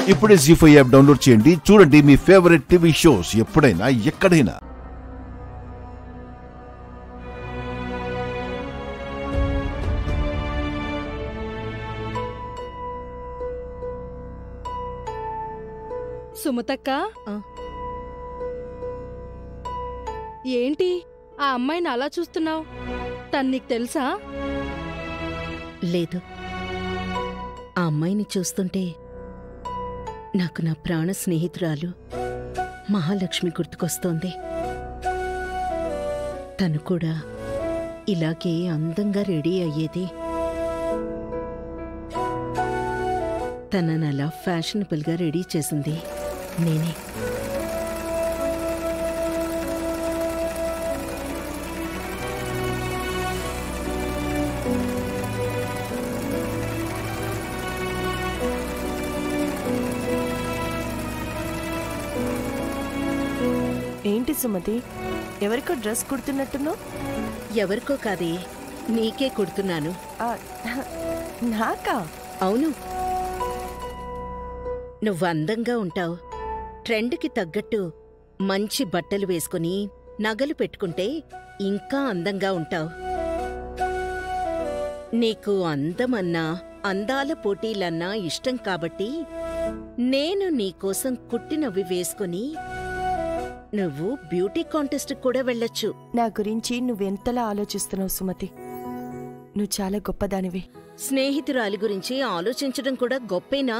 ఇప్పుడే G five app download చేయండి చూడండి మీ ఫేవరెట్ టీవీ షోస్ ఎప్పుడైనా ఎక్కడైనా సుమతక్క ఆ. ఏంటి ఆ అమ్మాయిని అలా చూస్తున్నావు తను నీకు తెలుసా లేదు ఆ అమ్మాయిని చూస్తుంటే నాకు నా ప్రాణ స్నేహితురాలు మహాలక్ష్మి గుర్తుకొస్తోంది తను కూడా ఇలాగే అందంగా రెడీ అయ్యేది తనని అలా ఫ్యాషనబుల్గా రెడీ చేసింది నేనే ఏంటి సుమతి ఎవరికో డ్రెస్ కుడుతున్నట్టున్నావు ఎవరికో కాదే నీకే కుడుతున్నాను ఆ, నాకా అవును నువ్వు అందంగా ఉంటావు ట్రెండ్కి తగ్గట్టు మంచి బట్టలు వేసుకుని నగలు పెట్టుకుంటే ఇంకా అందంగా ఉంటావు నీకు అందమన్నా అందాల పోటీలన్నా ఇష్టం కాబట్టి నేను నీకోసం కుట్టినవి వేసుకుని నువ్వు బ్యూటీ కాంటెస్ట్ కూడా వెళ్ళొచ్చు నా గురించి నువ్వెంతలా ఆలోచిస్తున్నావు సుమతి నువ్వు చాలా గొప్పదానివి స్నేహితురాలి గురించి ఆలోచించడం కూడా గొప్పేనా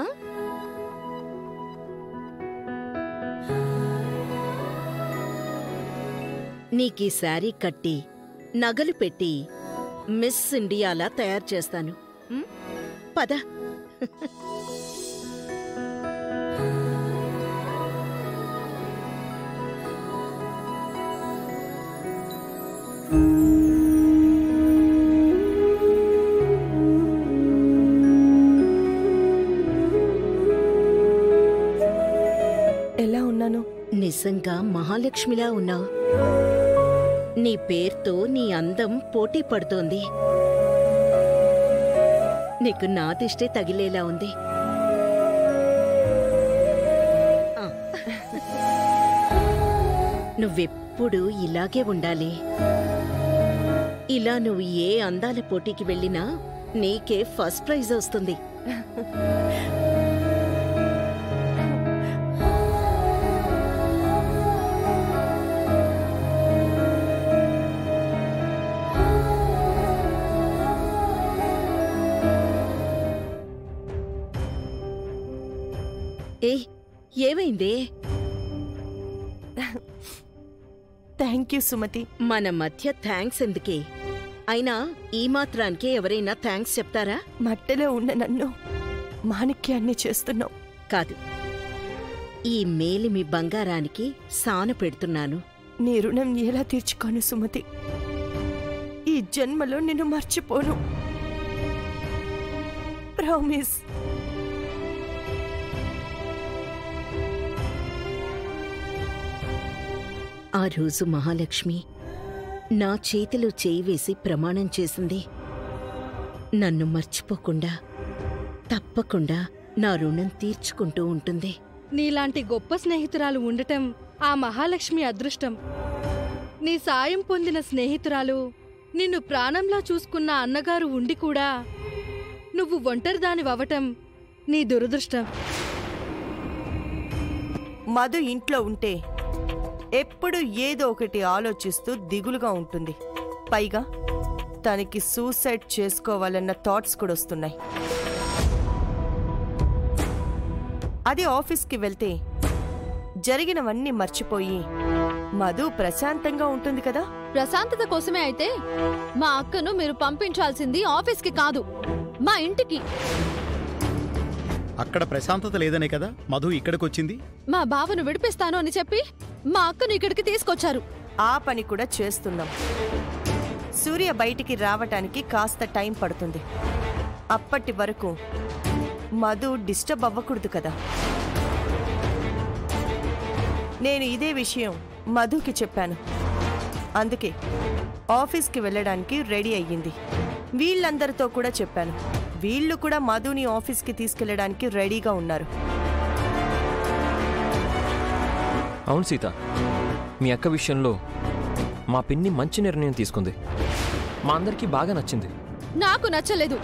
నీకీ శారీ కట్టి నగలు పెట్టి మిస్ ఇండియాలా తయారు చేస్తాను ఉం? పద ఎలా ఉన్నాను నిజంగా మహాలక్ష్మిలా ఉన్నావు నీ పేరుతో నీ అందం పోటీ పడుతోంది నీకు నా దిష్టే తగిలేలా ఉంది ఆ. నువ్వెప్పుడు ఇలాగే ఉండాలి ఇలా నువ్వు ఏ అందాల పోటీకి వెళ్ళినా నీకే ఫస్ట్ ప్రైజ్ వస్తుంది ఏ ఏమైందే థ్యాంక్ యూ సుమతి మన మధ్య థ్యాంక్స్ ఎందుకే అయినా ఈ మాత్రానికే ఎవరైనా థ్యాంక్స్ చెప్తారా మట్టలో ఉన్న నన్ను మాణిక్యాన్ని చేస్తున్నావు కాదు ఈ మేలిమి బంగారానికి సాన పెడుతున్నాను నీ రుణం ఎలా తీర్చుకోను సుమతి ఈ జన్మలో నిన్ను మర్చిపోను ప్రామిస్ ఆ రోజు మహాలక్ష్మి నా చేతిలో చేయి వేసి ప్రమాణం చేసింది నన్ను మర్చిపోకుండా తప్పకుండా నా రుణం తీర్చుకుంటూ ఉంటుంది నీలాంటి గొప్ప స్నేహితురాలు ఉండటం ఆ మహాలక్ష్మి అదృష్టం నీ సాయం పొందిన స్నేహితురాలు నిన్ను ప్రాణంలా చూసుకున్న అన్నగారు ఉండి కూడా నువ్వు ఒంటరిదానివవటం నీ దురదృష్టం మధు ఇంట్లో ఉంటే ఎప్పుడు ఏదో ఒకటి ఆలోచిస్తూ దిగులుగా ఉంటుంది పైగా తనకి సూసైడ్ చేసుకోవాలన్న థాట్స్ కూడా వస్తున్నాయి అదే ఆఫీస్కి వెళ్తే జరిగినవన్నీ మర్చిపోయి మధు ప్రశాంతంగా ఉంటుంది కదా ప్రశాంతత కోసమే అయితే మా అక్కను మీరు పంపించాల్సింది ఆఫీస్కి కాదు మా ఇంటికి అక్కడ ప్రశాంతత లేదనే కదా మధు ఇక్కడికొచ్చింది మా బావను విడిపిస్తాను అని చెప్పి మా అక్కను ఇక్కడికి తీసుకొచ్చారు ఆ పని కూడా చేస్తున్నాం సూర్య బయటికి రావటానికి కాస్త టైం పడుతుంది అప్పటి వరకు మధు డిస్టర్బ్ అవ్వకూడదు కదా నేను ఇదే విషయం మధుకి చెప్పాను అందుకే ఆఫీస్కి వెళ్ళడానికి రెడీ అయ్యింది వీళ్ళందరితో కూడా చెప్పాను వీళ్ళు కూడా మధుని ఆఫీస్కి తీసుకెళ్ళడానికి రెడీగా ఉన్నారు అవును సీత మీ అక్క విషయంలో మా పిన్ని మంచి నిర్ణయం తీసుకుంది మా అందరికీ బాగా నచ్చింది నాకు నచ్చలేదు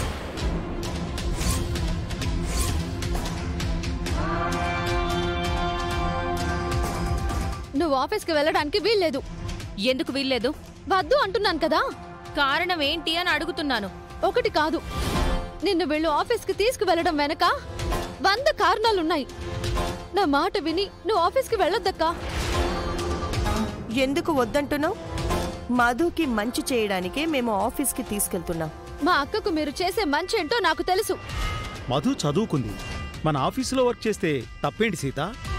నువ్వు ఆఫీస్కి వెళ్ళడానికి వీల్లేదు ఎందుకు వీల్లేదు వద్దు అంటున్నాను కదా కారణం ఏంటి అని అడుగుతున్నాను ఒకటి కాదు నిన్ను వీళ్ళు ఆఫీస్కి తీసుకువెళ్ళడం వెనక వంద కారణాలున్నాయి నా మాట విని నువ్వు ఆఫీస్కి వెళ్ళొద్దక్కా ఎందుకు వద్దంటున్నావు మధుకి మంచి చేయడానికే మేము ఆఫీస్కి తీసుకెళ్తున్నాం మా అక్కకు మీరు చేసే మంచి ఏంటో నాకు తెలుసు మధు చదువుకుంది మన ఆఫీసులో వర్క్ చేస్తే తప్పేంటి సీత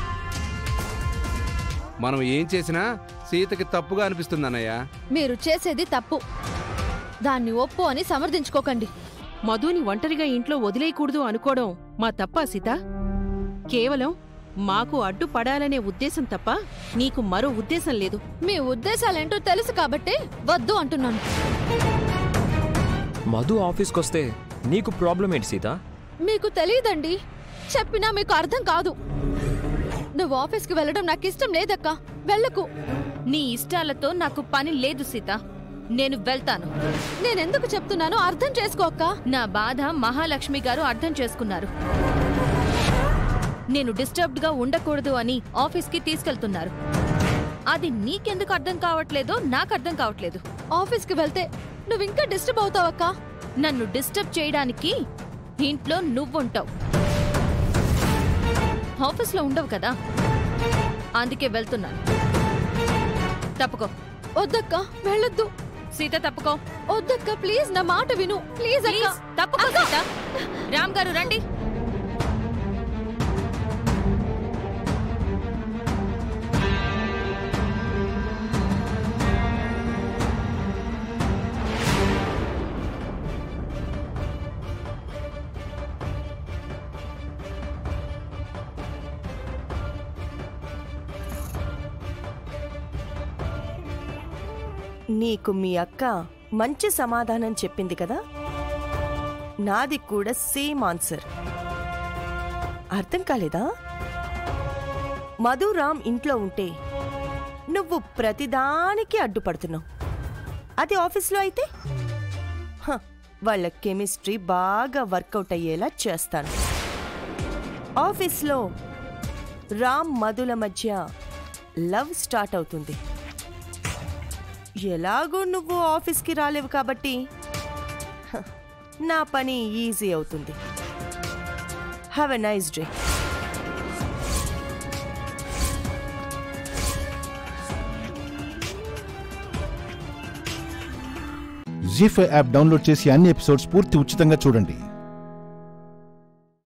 మనం ఏం చేసినా సీతకి తప్పుగా అనిపిస్తుంది అన్నయ్య మీరు చేసేది తప్పు దాన్ని ఒప్పు అని సమర్థించుకోకండి మధుని ఒంటరిగా ఇంట్లో వదిలేయకూడదు అనుకోవడం మా తప్పా సీత కేవలం మాకు అడ్డుపడాలనే ఉద్దేశం తప్ప నీకు మరో ఉద్దేశం లేదు మీ ఉద్దేశాలేంటో తెలుసు కాబట్టే వద్దు అంటున్నాను మధు ఆఫీస్కి వస్తే నీకు ప్రాబ్లం ఏంటి సీత మీకు తెలియదండి చెప్పినా మీకు అర్థం కాదు నువ్వు ఆఫీస్కి వెళ్ళడం నాకు ఇష్టం లేదక్కా వెళ్ళకు నీ ఇష్టాలతో నాకు పని లేదు సీత నేను వెళ్తాను నేనెందుకు చెప్తున్నానో అర్థం చేసుకోక్క నా బాధ మహాలక్ష్మి గారు అర్థం చేసుకున్నారు నేను డిస్టర్బ్డ్ గా ఉండకూడదు అని ఆఫీస్కి తీసుకెళ్తున్నారు అది నీకెందుకు అర్థం కావట్లేదో నాకు అర్థం కావట్లేదు ఆఫీస్కి వెళ్తే నువ్వు ఇంకా డిస్టర్బ్ అవుతావక్కా నన్ను డిస్టర్బ్ చేయడానికి ఇంట్లో నువ్వుంటావు ఆఫీస్లో ఉండవు కదా అందుకే వెళ్తున్నాను తప్పుకో వద్దక్కా వెళ్ళొద్దు సీత తప్పుకో వద్దక్క ప్లీజ్ నా మాట విను ప్లీజ్ అక్క ప్లీజ్ తప్పుకో సీత రామ్ గారు రండి నీకు మీ అక్క మంచి సమాధానం చెప్పింది కదా నాది కూడా సేమ్ ఆన్సర్ అర్థం కాలేదా మధురామ్ ఇంట్లో ఉంటే నువ్వు ప్రతిదానికి అడ్డుపడుతున్నావు అది ఆఫీస్లో అయితే హ, వాళ్ళ కెమిస్ట్రీ బాగా వర్కౌట్ అయ్యేలా చేస్తాను ఆఫీస్లో రామ్ మధుల మధ్య లవ్ స్టార్ట్ అవుతుంది ఎలాగో నువ్వు ఆఫీస్కి రాలేవు కాబట్టి హ, నా పని ఈజీ అవుతుంది have a nice day Zee five app download చేసి అన్ని ఎపిసోడ్స్ పూర్తి ఉచితంగా చూడండి